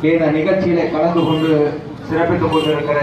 இந்த நிகழ்ச்சியிலே கலந்து கொண்டு சிறப்பித்துக் கொண்டிருக்கிற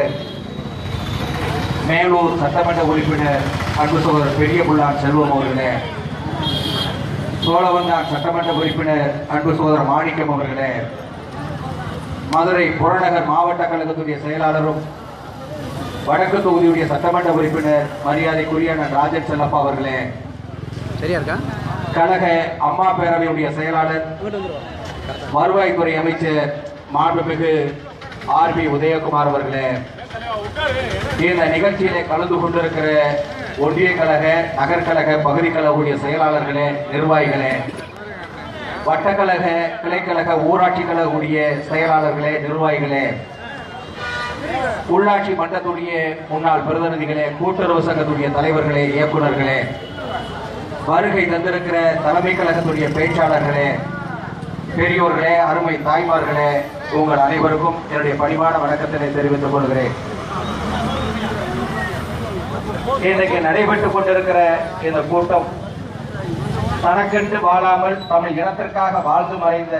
மேலூர் சட்டமன்ற உறுப்பினர் அன்பு சகோதரர் பெரிய புள்ளான் செல்வம் அவர்களே சோழவந்தான் சட்டமன்ற உறுப்பினர் அன்பு சகோதரர் மாணிக்கம் அவர்களே மதுரை புறநகர் மாவட்ட கழகத்துடைய செயலாளரும் வடக்கு தொகுதியுடைய சட்டமன்ற உறுப்பினர் மரியாதைக்குரிய அண்ணன் ராஜன் செல்லப்பா அவர்களே சரியா இருக்கா கழக அம்மா பேரவையுடைய செயலாளர் வருவாய்த்துறை அமைச்சர் மாண்புமிகு ஆர் பி உதயகுமார் அவர்களே இந்த நிகழ்ச்சியிலே கலந்து கொண்டிருக்கிற ஒன்றிய கழக நகர்கழக பகுதி கழகவுடைய செயலாளர்களே நிர்வாகிகளே வட்டக்கழக கிளைக்கழக ஊராட்சி கழகவுடைய செயலாளர்களே நிர்வாகிகளே உள்ளாட்சி மன்றத்துடைய முன்னாள் பிரதிநிதிகளே கூட்டுறவு சங்கத்துடைய தலைவர்களே இயக்குநர்களே வருகை தந்திருக்கிற தலைமை கழகத்துடைய பேச்சாளர்களே பெரியோர்களே அருமை தாய்மார்களே உங்கள் அனைவருக்கும் என்னுடைய பணிவான வணக்கத்தினை தெரிவித்துக் கொள்கிறேன் இன்றைக்கு நடைபெற்றுக் கொண்டிருக்கிற இந்த கூட்டம் தனக்கென்று வாழாமல் தமிழ் இனத்திற்காக வாழ்ந்து மறைந்த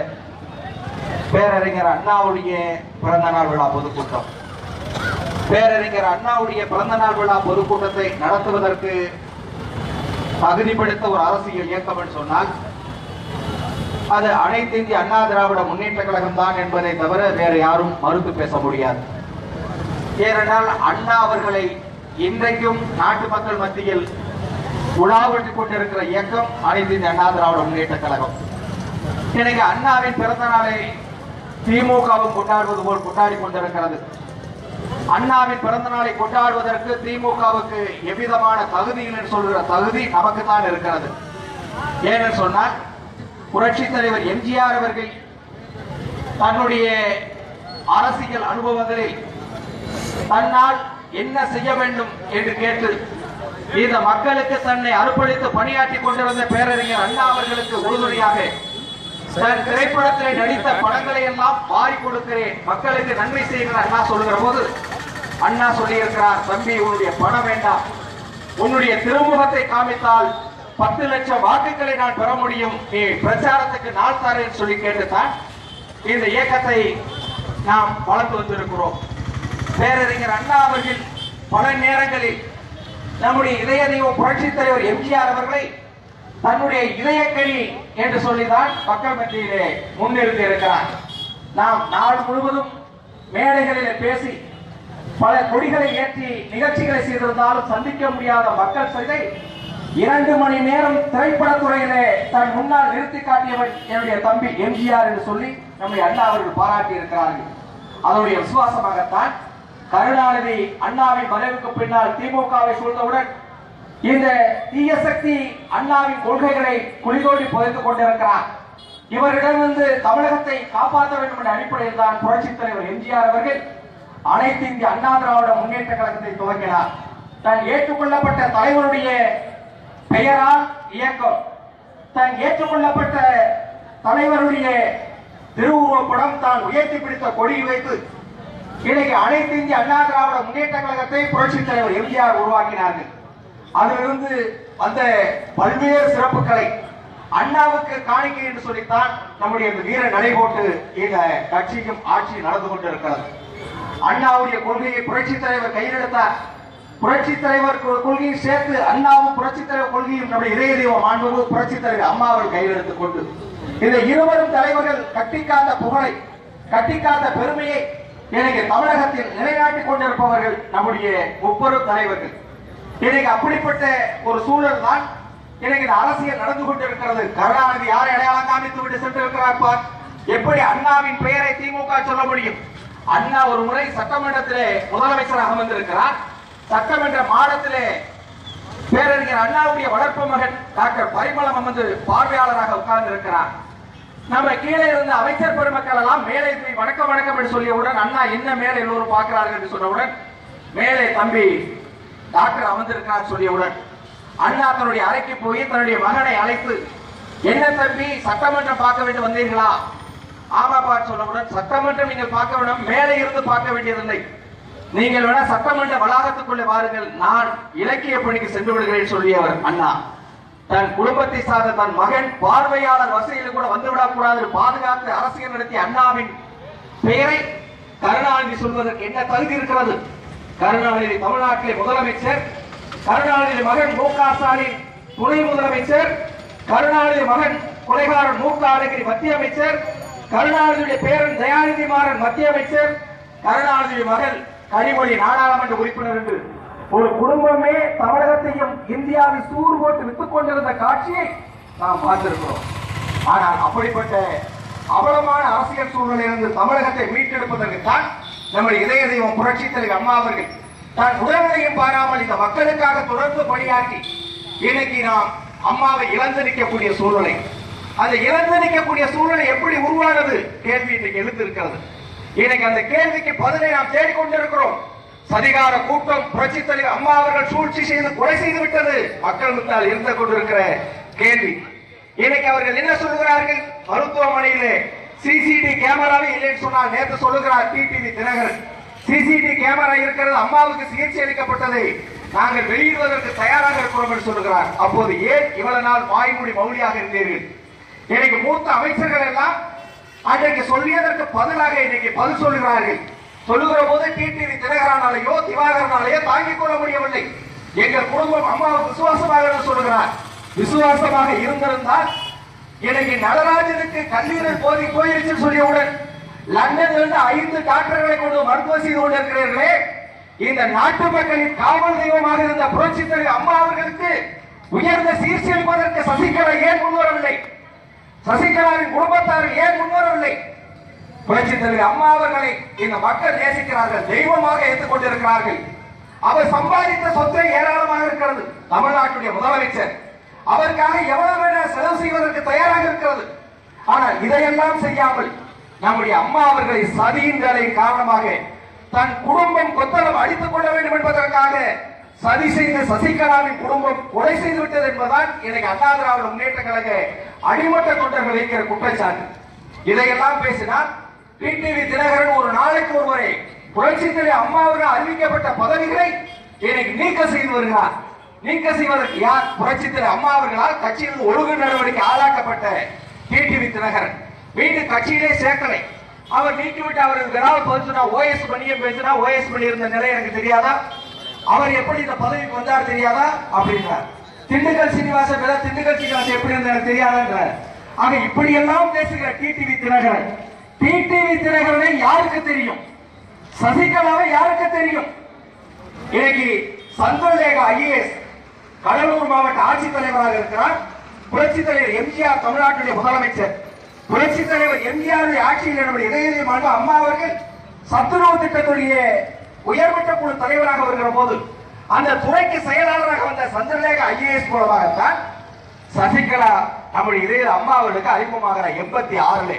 பேரறிஞர் அண்ணாவுடைய பிறந்த நாள் விழா பொதுக்கூட்டம் பேரறிஞர் அண்ணாவுடைய பிறந்த நாள் விழா பொதுக்கூட்டத்தை நடத்துவதற்கு தகுதிப்படுத்த ஒரு அரசியல் இயக்கம் என்று சொன்னால் அது அனைத்து இந்திய அண்ணா திராவிட முன்னேற்ற கழகம் தான் என்பதை தவிர வேறு யாரும் மறுத்து பேச முடியாது ஏனென்றால் அண்ணா அவர்களை இன்றைக்கும் நாட்டு மக்கள் மத்தியில் உலாவிட்டுக் கொண்டிருக்கிற இயக்கம் அனைத்து இந்திய அண்ணா திராவிட முன்னேற்ற கழகம் இன்னைக்கு அண்ணாவின் பிறந்த நாளை திமுகவும் கொண்டாடுவது போல் கொண்டாடி கொண்டிருக்கிறது அண்ணாவின் பிறந்த நாளை கொண்டாடுவதற்கு திமுகவுக்கு எவ்விதமான தகுதி என்று சொல்கிற தகுதி நமக்கு தான் இருக்கிறது ஏனென்று சொன்னால் புரட்சி தலைவர் எம்ஜிஆர் அவர்கள் தன்னுடைய அரசியல் அனுபவங்களில் தன்னால் என்ன செய்ய வேண்டும் என்று கேட்டு இந்த மக்களுக்கு தன்னை அர்ப்பணித்து பணியாற்றி கொண்டிருந்த பேரறிஞர் அண்ணா அவர்களுக்கு உறுதுணையாக தன் திரைப்படத்தில் நடித்த படங்களை எல்லாம் வாரி கொடுக்கிறேன் மக்களுக்கு நன்மை செய்கிற அண்ணா சொல்லுகிற போது அண்ணா சொல்லியிருக்கிறார் தம்பி உன்னுடைய பணம் வேண்டாம் உன்னுடைய திருமுகத்தை காமித்தால் பத்து லட்சம் வாக்குகளை நான் பெற முடியும் நீ பிரச்சாரத்துக்கு நாள் தாரேன்னு சொல்லி கேட்டுத்தான் இந்த இயக்கத்தை நாம் வளர்த்து வந்திருக்கிறோம் பேரறிஞர் அண்ணா அவர்கள் பல நேரங்களில் நம்முடைய இதய தெய்வம் புரட்சித் தலைவர் எம்ஜிஆர் அவர்களை தன்னுடைய இதயக்கனி என்று சொல்லிதான் மக்கள் மத்தியிலே முன்னிறுத்தி இருக்கிறார் நாம் நாடு முழுவதும் மேடைகளிலே பேசி பல கொடிகளை ஏற்றி நிகழ்ச்சிகளை செய்திருந்தாலும் சந்திக்க முடியாத மக்கள் செய்தை இரண்டு மணி நேரம் திரைப்படத்துறையிலே தன் முன்னால் நிறுத்தி காட்டியவன் என்னுடைய தம்பி எம்ஜிஆர் என்று சொல்லி நம்முடைய அண்ணா அவர்கள் பாராட்டி இருக்கிறார்கள் அதனுடைய விசுவாசமாகத்தான் கருணாநிதி அண்ணாவின் மறைவுக்கு பின்னால் திமுகவை சூழ்ந்தவுடன் இந்த தீய சக்தி அண்ணாவின் கொள்கைகளை குளிதோண்டி புதைத்துக் கொண்டிருக்கிறார் இவர்களிடமிருந்து தமிழகத்தை காப்பாற்ற வேண்டும் என்ற அடிப்படையில் தான் புரட்சித் தலைவர் எம்ஜிஆர் அவர்கள் அனைத்து இந்திய அண்ணா திராவிட முன்னேற்ற கழகத்தை துவங்கினார் தான் ஏற்றுக்கொள்ளப்பட்ட தலைவருடைய பெயரால் இயக்கம் தான் ஏற்றுக்கொள்ளப்பட்ட தலைவருடைய திருவுருவப்படம் தான் உயர்த்தி பிடித்த கொடியை வைத்து இன்னைக்கு அனைத்து இந்திய அண்ணா திராவிட முன்னேற்ற கழகத்தை புரட்சித் தலைவர் எம்ஜிஆர் உருவாக்கினார்கள் அதிலிருந்து வந்த பல்வேறு சிறப்புகளை அண்ணாவுக்கு காணிக்கை என்று சொல்லித்தான் நம்முடைய இந்த வீர நடைபோட்டு இந்த கட்சியும் ஆட்சி நடந்து கொண்டிருக்கிறது அண்ணாவுடைய கொள்கையை புரட்சி தலைவர் கையிலெடுத்தார் புரட்சி தலைவர் கொ- கொள்கையை சேர்த்து அண்ணாவும் புரட்சி தலைவர் கொள்கையும் நம்முடைய இதய தெய்வம் மாண்பு புரட்சி தலைவர் அம்மாவை கையில் எடுத்துக் கொண்டு இந்த இருவரும் தலைவர்கள் கட்டிக்காத்த புகழை கட்டிக்காத்த பெருமையை இன்னைக்கு தமிழகத்தில் நிலைநாட்டிக் கொண்டிருப்பவர்கள் நம்முடைய முப்பெரும் தலைவர்கள் இன்னைக்கு அப்படிப்பட்ட ஒரு சூழல் தான் இன்னைக்கு இந்த அரசியல் நடந்து கொண்டிருக்கிறது கருணாநிதி யாரை அடையாளம் காமித்து விட்டு சென்றிருக்கிறார் பார் எப்படி அண்ணாவின் பெயரை திமுக சொல்ல முடியும் அண்ணா ஒரு முறை சட்டமன்றத்திலே முதலமைச்சராக வந்திருக்கிறார் சட்டமன்ற மாடத்திலே பேரறிஞர் அண்ணாவுடைய வளர்ப்பு மகன் டாக்டர் பரிமளம் அமர்ந்து பார்வையாளராக உட்கார்ந்து இருக்கிறார் நம்ம கீழே இருந்த அமைச்சர் பெருமக்கள் எல்லாம் மேலே போய் வணக்கம் வணக்கம் என்று சொல்லியவுடன் அண்ணா என்ன மேலே எல்லோரும் பார்க்கிறார்கள் என்று சொன்னவுடன் மேலே தம்பி டாக்டர் அமர்ந்திருக்கிறார் சொல்லியவுடன் அண்ணா தன்னுடைய அறைக்கு போய் தன்னுடைய மகனை அழைத்து என்ன தம்பி சட்டமன்றம் பார்க்க வேண்டும் வந்தீர்களா ஆமாப்பா சொன்னவுடன் சட்டமன்றம் நீங்கள் பார்க்க வேண்டும் மேலே இருந்து பார்க்க வேண்டியதில்லை நீங்கள் வேணா சட்டமன்ற வளாகத்துக்குள்ளே வாருங்கள் நான் இலக்கிய பணிக்கு சென்று விடுகிறேன் சொல்லியவர் அண்ணா தன் குடும்பத்தை சார்ந்த தன் மகன் பார்வையாளர் வசதியில் கூட வந்துவிடக் கூடாது என்று பாதுகாத்து அரசியல் நடத்திய அண்ணாவின் பெயரை கருணாநிதி சொல்வதற்கு என்ன தகுதி இருக்கிறது கருணாநிதி தமிழ்நாட்டிலே முதலமைச்சர் கருணாநிதி மகன் மு க ஸ்டாலின் துணை முதலமைச்சர் கருணாநிதி மகன் கொலைகாரன் மு க அழகிரி மத்திய அமைச்சர் கருணாநிதியுடைய பேரன் தயாநிதி மாறன் மத்திய அமைச்சர் கருணாநிதி மகள் கனிமொழி நாடாளுமன்ற உறுப்பினர் என்று ஒரு குடும்பமே தமிழகத்தையும் இந்தியாவை சூர் போட்டு வித்துக் கொண்டிருந்த காட்சியை நாம் பார்த்திருக்கிறோம் ஆனால் அப்படிப்பட்ட அவலமான அரசியல் சூழ்நிலையிலிருந்து தமிழகத்தை மீட்டெடுப்பதற்கு தான் நம்முடைய இதய தெய்வம் புரட்சி தலைவர் அம்மா அவர்கள் தான் உடல்நிலையும் பாராமல் இந்த மக்களுக்காக தொடர்ந்து பணியாற்றி இன்னைக்கு நாம் அம்மாவை இழந்து நிற்கக்கூடிய சூழ்நிலை அந்த இழந்து நிற்கக்கூடிய சூழ்நிலை எப்படி உருவானது கேள்வி இன்றைக்கு எழுந்திருக்கிறது இன்னைக்கு அந்த கேள்விக்கு பதிலை நாம் தேடிக்கொண்டிருக்கிறோம் சதிகார கூட்டம் புரட்சி தலைவர் அம்மா அவர்கள் சூழ்ச்சி செய்து கொலை செய்து விட்டது மக்கள் முன்னால் இருந்து கொண்டிருக்கிற கேள்வி இன்னைக்கு அவர்கள் என்ன சொல்லுகிறார்கள் மருத்துவமனையிலே சிசிடி கேமராவே இல்லைன்னு சொன்னால் நேற்று சொல்லுகிறார் டிடிவி தினகரன் சிசிடி கேமரா இருக்கிறது அம்மாவுக்கு சிகிச்சை அளிக்கப்பட்டதை நாங்கள் வெளியிடுவதற்கு தயாராக இருக்கிறோம் என்று சொல்லுகிறார் அப்போது ஏன் இவ்வளவு நாள் வாய்மொழி மௌலியாக இருந்தீர்கள் இன்னைக்கு மூத்த அமைச்சர்கள் எல்லாம் அன்றைக்கு சொல்லியதற்கு பதிலாக இன்னைக்கு பதில் சொல்லுகிறார்கள் சொல்லுகிற போது டிடிவி தினகரனாலேயோ திவாகரனாலேயோ தாங்கிக் கொள்ள முடியவில்லை எங்கள் குடும்பம் அம்மாவுக்கு விசுவாசமாக என்று சொல்லுகிறார் விசுவாசமாக இருந்திருந்தால் இன்னைக்கு நடராஜனுக்கு கல்லீரல் போதி போயிருச்சுன்னு சொல்லியவுடன் லண்டன்ல இருந்து ஐந்து டாக்டர்களை கொண்டு மருத்துவம் செய்து கொண்டிருக்கிறீர்களே இந்த நாட்டு மக்களின் காவல் தெய்வமாக இருந்த புரட்சி தலைவர் அம்மா அவர்களுக்கு உயர்ந்த சிகிச்சை அளிப்பதற்கு சசிகலா ஏன் முன்வரவில்லை சசிகலாவின் குடும்பத்தார்கள் ஏன் முன்வரவில்லை புரட்சி தலைவர் அம்மா அவர்களை இந்த மக்கள் நேசிக்கிறார்கள் தெய்வமாக ஏற்றுக்கொண்டிருக்கிறார்கள் அவர் சம்பாதித்த சொத்து ஏராளமாக இருக்கிறது தமிழ்நாட்டுடைய முதலமைச்சர் அவருக்காக எவ்வளவு வேணால் செலவு செய்வதற்கு தயாராக இருக்கிறது ஆனால் இதையெல்லாம் செய்யாமல் நம்முடைய அம்மா அவர்களை சதியின் வேலையின் காரணமாக தன் குடும்பம் கொத்தளம் அடித்துக் கொள்ள வேண்டும் என்பதற்காக சதி செய்த சசிகலாவின் குடும்பம் கொலை செய்து விட்டது என்பதுதான் இன்னைக்கு அண்ணா திராவிட முன்னேற்ற கழக அடிமட்ட தொண்டர்கள் வைக்கிற குற்றச்சாட்டு இதையெல்லாம் பேசினால் டிடிவி தினகரன் ஒரு நாளைக்கு ஒரு முறை புரட்சி தலைவர் அம்மா அவர்கள் அறிவிக்கப்பட்ட பதவிகளை இன்னைக்கு நீக்க செய்து வருகிறார் நீக்க செய்வதற்கு யார் புரட்சி தலைவர் அம்மா அவர்களால் கட்சியில் ஒழுங்கு நடவடிக்கை ஆளாக்கப்பட்ட டிடிவி தினகரன் மீண்டும் கட்சியிலே சேர்க்கலை அவர் நீக்கிவிட்டு அவருக்கு ஏதாவது பதில் சொன்னா ஓஎஸ் பண்ணியே பேசினா ஓஎஸ் பண்ணி இருந்த நிலை எனக்கு தெரியாதா அவர் எப்படி இந்த பதவிக்கு வந்தார் தெரியாதா அப்படின்றார் திண்டுக்கல் சீனிவாசன் மேல திண்டுக்கல் சீனிவாசன் எப்படி இருந்தார் எனக்கு தெரியாதான்றார் ஆக இப்படி எல்லாம் பேசுகிற டிடிவி தினகரன் டிடிவி தினகரனை யாருக்கு தெரியும் சசிகலாவை யாருக்கு தெரியும் இன்னைக்கு சந்திரலேகா ஐஏஎஸ் கடலூர் மாவட்ட ஆட்சித்தலைவராக இருக்கிறார் புரட்சி தலைவர் எம்ஜிஆர் தமிழ்நாட்டுடைய முதலமைச்சர் புரட்சி தலைவர் எம்ஜிஆர் ஆட்சியில் நம்முடைய இதய மாண்பு அம்மா அவர்கள் சத்துணவு திட்டத்துடைய உயர்மட்ட குழு தலைவராக வருகிற போது அந்த துறைக்கு செயலாளராக வந்த சந்திரலேகா ஐஏஎஸ் மூலமாகத்தான் சசிகலா நம்முடைய இதய அம்மா அவர்களுக்கு அறிமுகமாகிற எண்பத்தி ஆறுல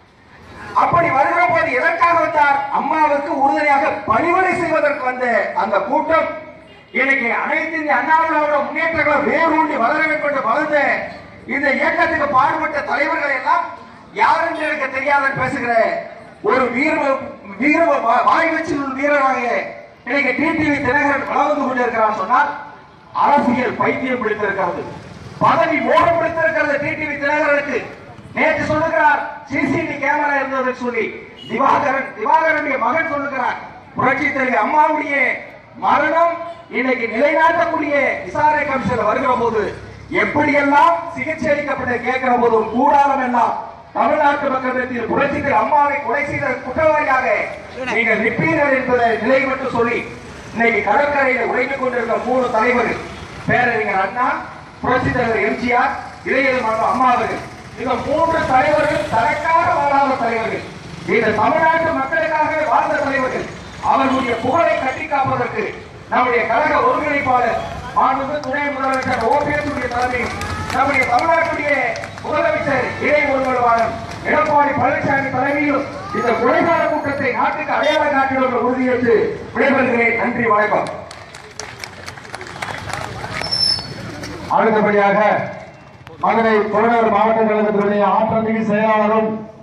அப்படி வருகிற போது எதற்காக வந்தார் அம்மாவுக்கு உறுதுணையாக பணிவிடை செய்வதற்கு வந்த அந்த கூட்டம் இன்னைக்கு அனைத்து இந்திய அண்ணா திராவிட முன்னேற்றங்களை வேரூண்டி வளர வேண்டும் என்று வளர்ந்த இந்த இயக்கத்துக்கு பாடுபட்ட தலைவர்கள் எல்லாம் யார் என்று எனக்கு தெரியாத பேசுகிற ஒரு வீர வீர வா- வாய் வச்சு வீரராக இன்னைக்கு டிடிவி தினகரன் வளர்ந்து கொண்டிருக்கிறார் சொன்னால் அரசியல் பைத்தியம் பிடித்திருக்கிறது பதவி மோகம் பிடித்திருக்கிறது டிடிவி தினகரனுக்கு நேற்று சொல்லுகிறார் சிசிடி கேமரா இருந்தது சொல்லி திவாகரன் திவாகரனுடைய மகன் சொல்லுகிறார் புரட்சி தலைவி அம்மாவுடைய மரணம் இன்னைக்கு நிலைநாட்டக்கூடிய விசாரணை கமிஷன் வருகிற போது எப்படியெல்லாம் சிகிச்சை அளிக்கப்பட்டு கேட்கிற போது ஒரு கூடாரம் எல்லாம் தமிழ்நாட்டு மக்கள் மத்தியில் புரட்சி தலைவி அம்மாவை கொலை செய்த குற்றவாளியாக நீங்கள் நிற்பீர்கள் என்பதை நிலை மட்டும் சொல்லி இன்னைக்கு கடற்கரையில் உழைத்துக் கொண்டிருக்கிற மூணு தலைவர்கள் பேரறிஞர் அண்ணா புரட்சி தலைவர் எம்ஜிஆர் இளைஞர் மன்றம் அம்மா அவர்கள் இந்த மூன்று தலைவர்கள் தனக்காக வாழாத தலைவர்கள் இந்த தமிழ்நாட்டு மக்களுக்காக வாழ்ந்த தலைவர்கள் அவர்களுடைய புகழை கட்டி காப்பதற்கு நம்முடைய கழக ஒருங்கிணைப்பாளர் மாண்புமிகு துணை முதலமைச்சர் ஓபிஎஸ் உடைய தலைமையில் நம்முடைய தமிழ்நாட்டுடைய முதலமைச்சர் இணை ஒருங்கிணைப்பாளர் எடப்பாடி பழனிசாமி தலைமையிலும் இந்த கொலைகார கூட்டத்தை நாட்டுக்கு அடையாளம் காட்டியுள்ள உறுதியேற்று விடைபெறுகிறேன் நன்றி வணக்கம் அடுத்தபடியாக மதுரை புறநகர் மாவட்ட கழகத்தினுடைய ஆற்றல் மிகு செயலாளரும்